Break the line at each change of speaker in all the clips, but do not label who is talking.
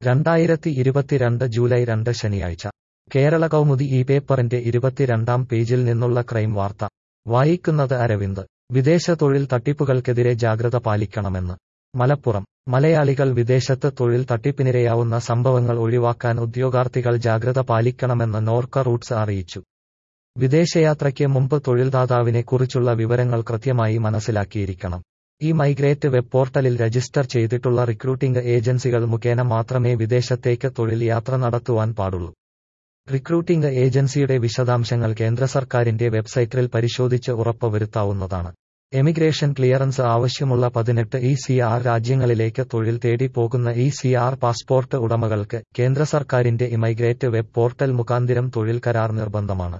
രണ്ടായിരത്തി ഇരുപത്തിരണ്ട് ജൂലൈ രണ്ട് ശനിയാഴ്ച കേരള കൗമുദി ഈ പേപ്പറിന്റെ ഇരുപത്തിരണ്ടാം പേജിൽ നിന്നുള്ള ക്രൈം വാർത്ത വായിക്കുന്നത് അരവിന്ദ് വിദേശ തൊഴിൽ തട്ടിപ്പുകൾക്കെതിരെ ജാഗ്രത പാലിക്കണമെന്ന് മലപ്പുറം മലയാളികൾ വിദേശത്ത് തൊഴിൽ തട്ടിപ്പിനിരയാവുന്ന സംഭവങ്ങൾ ഒഴിവാക്കാൻ ഉദ്യോഗാർത്ഥികൾ ജാഗ്രത പാലിക്കണമെന്ന് നോർക്ക റൂട്ട്സ് അറിയിച്ചു വിദേശയാത്രയ്ക്ക് മുമ്പ് തൊഴിൽദാതാവിനെ കുറിച്ചുള്ള വിവരങ്ങൾ കൃത്യമായി മനസ്സിലാക്കിയിരിക്കണം ഈ മൈഗ്രേറ്റ് വെബ് പോർട്ടലിൽ രജിസ്റ്റർ ചെയ്തിട്ടുള്ള റിക്രൂട്ടിംഗ് ഏജൻസികൾ മുഖേന മാത്രമേ വിദേശത്തേക്ക് തൊഴിൽ യാത്ര നടത്തുവാൻ പാടുള്ളൂ റിക്രൂട്ടിംഗ് ഏജൻസിയുടെ വിശദാംശങ്ങൾ കേന്ദ്ര സർക്കാരിന്റെ വെബ്സൈറ്റിൽ പരിശോധിച്ച് ഉറപ്പുവരുത്താവുന്നതാണ് എമിഗ്രേഷൻ ക്ലിയറൻസ് ആവശ്യമുള്ള പതിനെട്ട് ഇ സി ആർ രാജ്യങ്ങളിലേക്ക് തൊഴിൽ തേടി പോകുന്ന ഇ സി ആർ പാസ്പോർട്ട് ഉടമകൾക്ക് കേന്ദ്ര സർക്കാരിന്റെ ഇമൈഗ്രേറ്റ് വെബ് പോർട്ടൽ മുഖാന്തിരം തൊഴിൽ കരാർ നിർബന്ധമാണ്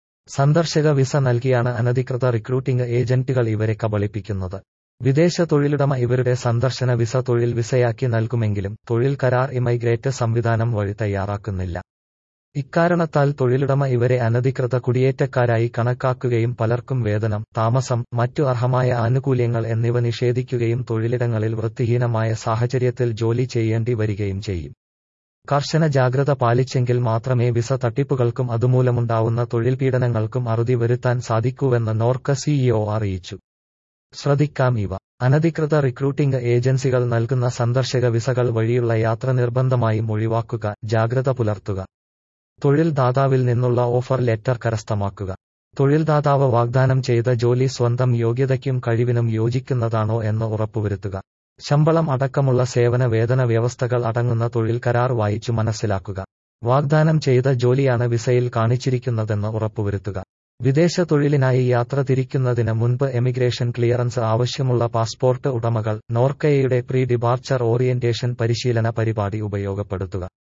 സന്ദർശക വിസ നൽകിയാണ് അനധികൃത റിക്രൂട്ടിംഗ് ഏജന്റുകൾ ഇവരെ കബളിപ്പിക്കുന്നത് വിദേശ തൊഴിലുടമ ഇവരുടെ സന്ദർശന വിസ തൊഴിൽ വിസയാക്കി നൽകുമെങ്കിലും തൊഴിൽ കരാർ ഇമൈഗ്രേറ്റ് സംവിധാനം വഴി തയ്യാറാക്കുന്നില്ല ഇക്കാരണത്താൽ തൊഴിലുടമ ഇവരെ അനധികൃത കുടിയേറ്റക്കാരായി കണക്കാക്കുകയും പലർക്കും വേതനം താമസം മറ്റു അർഹമായ ആനുകൂല്യങ്ങൾ എന്നിവ നിഷേധിക്കുകയും തൊഴിലിടങ്ങളിൽ വൃത്തിഹീനമായ സാഹചര്യത്തിൽ ജോലി ചെയ്യേണ്ടി വരികയും ചെയ്യും കർശന ജാഗ്രത പാലിച്ചെങ്കിൽ മാത്രമേ വിസ തട്ടിപ്പുകൾക്കും അതുമൂലമുണ്ടാവുന്ന തൊഴിൽ പീഡനങ്ങൾക്കും അറുതി വരുത്താൻ സാധിക്കൂവെന്ന് നോർക്ക സിഇഒ അറിയിച്ചു ശ്രദ്ധിക്കാം ഇവ അനധികൃത റിക്രൂട്ടിംഗ് ഏജൻസികൾ നൽകുന്ന സന്ദർശക വിസകൾ വഴിയുള്ള യാത്ര നിർബന്ധമായും ഒഴിവാക്കുക ജാഗ്രത പുലർത്തുക തൊഴിൽ ദാതാവിൽ നിന്നുള്ള ഓഫർ ലെറ്റർ കരസ്ഥമാക്കുക തൊഴിൽ ദാതാവ് വാഗ്ദാനം ചെയ്ത ജോലി സ്വന്തം യോഗ്യതയ്ക്കും കഴിവിനും യോജിക്കുന്നതാണോ എന്ന് ഉറപ്പുവരുത്തുക ശമ്പളം അടക്കമുള്ള സേവന വേതന വ്യവസ്ഥകൾ അടങ്ങുന്ന തൊഴിൽ കരാർ വായിച്ചു മനസ്സിലാക്കുക വാഗ്ദാനം ചെയ്ത ജോലിയാണ് വിസയിൽ കാണിച്ചിരിക്കുന്നതെന്ന് ഉറപ്പുവരുത്തുക വിദേശ തൊഴിലിനായി യാത്ര തിരിക്കുന്നതിന് മുൻപ് എമിഗ്രേഷൻ ക്ലിയറൻസ് ആവശ്യമുള്ള പാസ്പോർട്ട് ഉടമകൾ നോർക്കയുടെ പ്രീ ഡിപാർച്ചർ ഓറിയന്റേഷൻ പരിശീലന പരിപാടി ഉപയോഗപ്പെടുത്തുക